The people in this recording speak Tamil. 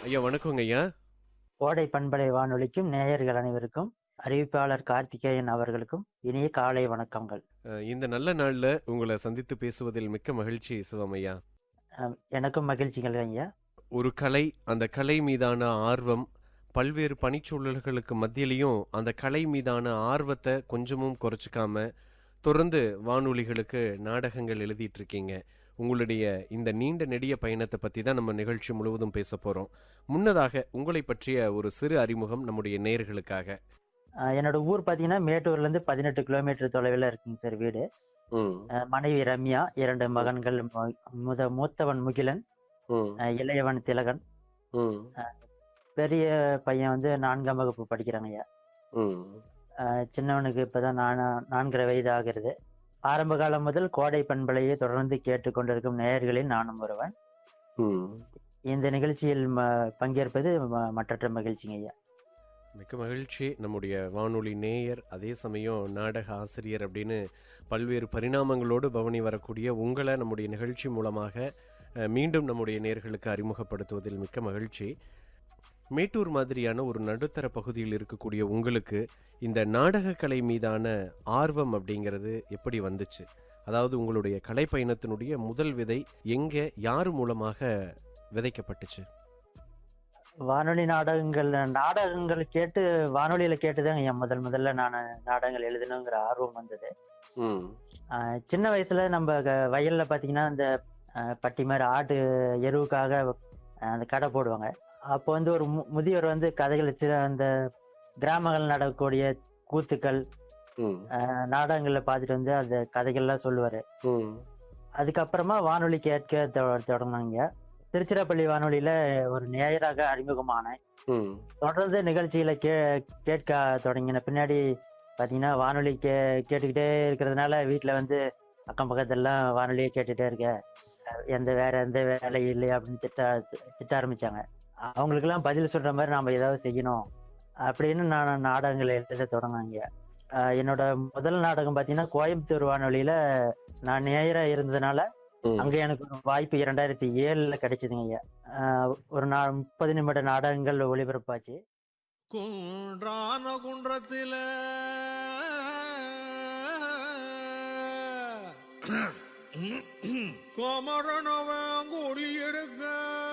ஐயா வணக்கங்க ஐயா கோடை பண்பலை வானொலிக்கும் நேயர்கள் அனைவருக்கும் அறிவிப்பாளர் கார்த்திகேயன் அவர்களுக்கும் இனிய காலை வணக்கங்கள் அஹ், இந்த நல்ல நாள்ல உங்களை சந்தித்து பேசுவதில் மிக்க மகிழ்ச்சி சிவம் ஐயா அஹ், எனக்கும் மகிழ்ச்சிகள் ஐயா ஒரு கலை அந்த கலை மீதான ஆர்வம் பல்வேறு பணிச்சூழல்களுக்கு மத்தியிலையும் அந்த கலை மீதான ஆர்வத்தை கொஞ்சமும் குறைச்சிக்காம தொடர்ந்து வானொலிகளுக்கு நாடகங்கள் எழுதிட்டு இருக்கீங்க உங்களுடைய இந்த நீண்ட நெடிய பயணத்தை பற்றி தான் நம்ம நிகழ்ச்சி முழுவதும் பேச போகிறோம் முன்னதாக உங்களை பற்றிய ஒரு சிறு அறிமுகம் நம்முடைய நேயர்களுக்காக அஹ், என்னோட ஊர் பார்த்தீங்கன்னா மேட்டூர்லேருந்து பதினெட்டு கிலோமீட்டர் தொலைவில் இருக்குங்க சார் வீடு ம் அஹ், மனைவி ரம்யா இரண்டு மகன்கள் மு- முத மூத்தவன் முகிலன் ம் அஹ், இளையவன் திலகன் ம் பெரிய பையன் வந்து நான்காம் வகுப்பு படிக்கிறாங்க ஐயா ம் அஹ், சின்னவனுக்கு இப்போதான் நான் நான்கரை வயது ஆகிறது ஆரம்ப காலம் முதல் கோடை பண்பலையை தொடர்ந்து கேட்டுக்கொண்டிருக்கும் நேயர்களில் நானும் ஒருவன் ம் இந்த நிகழ்ச்சியில் ம- பங்கேற்பது ம- மற்றற்ற மகிழ்ச்சிங்க ஐயா மிக்க மகிழ்ச்சி நம்முடைய வானொலி நேயர் அதே சமயம் நாடக ஆசிரியர் அப்படின்னு பல்வேறு பரிணாமங்களோடு பவனி வரக்கூடிய உங்களை நம்முடைய நிகழ்ச்சி மூலமாக அஹ், மீண்டும் நம்முடைய நேயர்களுக்கு அறிமுகப்படுத்துவதில் மிக்க மகிழ்ச்சி மேட்டூர் மாதிரியான ஒரு நடுத்தர பகுதியில் இருக்கக்கூடிய உங்களுக்கு இந்த நாடகக்கலை மீதான ஆர்வம் அப்படிங்கிறது எப்படி வந்துச்சு அதாவது உங்களுடைய கலை பயணத்தினுடைய முதல் விதை எங்கே யார் மூலமாக விதைக்கப்பட்டுச்சு வானொலி நாடகங்கள் நாடகங்கள் கேட்டு வானொலியில கேட்டுதாங்க என் முதல் முதல்ல நான் நாடகங்கள் எழுதணுங்கிற ஆர்வம் வந்தது ம் ஆஹ் சின்ன வயசுல நம்ம க- வயல்ல பாத்தீங்கன்னா அந்த ஆஹ் பட்டி மாதிரி ஆட்டு எருவுக்காக ஆஹ் அந்த கடை போடுவாங்க அப்போ வந்து ஒரு மு- முதியவர் வந்து கதைகள் வச்சு அந்த கிராமங்கள் நடக்கக்கூடிய கூத்துக்கள் ம் ஆஹ் நாடகங்கள்ல பார்த்துட்டு வந்து அந்த கதைகள்லாம் சொல்லுவாரு ம் அதுக்கப்புறமா வானொலி கேட்க தொ- தொடங்குனாங்க திருச்சிராப்பள்ளி வானொலியில ஒரு நேயராக அறிமுகமானேன் ம் தொடர்ந்து நிகழ்ச்சிகளை கே கேட்க தொடங்கின பின்னாடி பார்த்தீங்கன்னா வானொலி கே கேட்டுக்கிட்டே இருக்கிறதுனால வீட்டில் வந்து அக்கம் பக்கத்தெல்லாம் வானொலியை கேட்டுட்டே இருக்க அஹ் எந்த வேற எந்த வேலை இல்லை அப்படின்னு திட்ட திட்ட ஆரம்பிச்சாங்க அவங்களுக்கெல்லாம் பதில் சொல்ற மாதிரி நாம ஏதாவது செய்யணும் அப்படின்னு நான் நாடகங்களை எழுத தொடங்கினாங்க அஹ் என்னோட முதல் நாடகம் பார்த்தீங்கன்னா கோயம்புத்தூர் வானொலியில நான் நேயரா இருந்ததுனால ம். அங்க எனக்கு ஒரு வாய்ப்பு இரண்டாயிரத்தி ஏழுல கிடைச்சதுங்க ஐயா அஹ் ஒரு நா முப்பது நிமிட நாடகங்கள் ஒளிபரப்பாச்சு குன்றான குன்றத்தில கோமரனவன் குடியிருக்க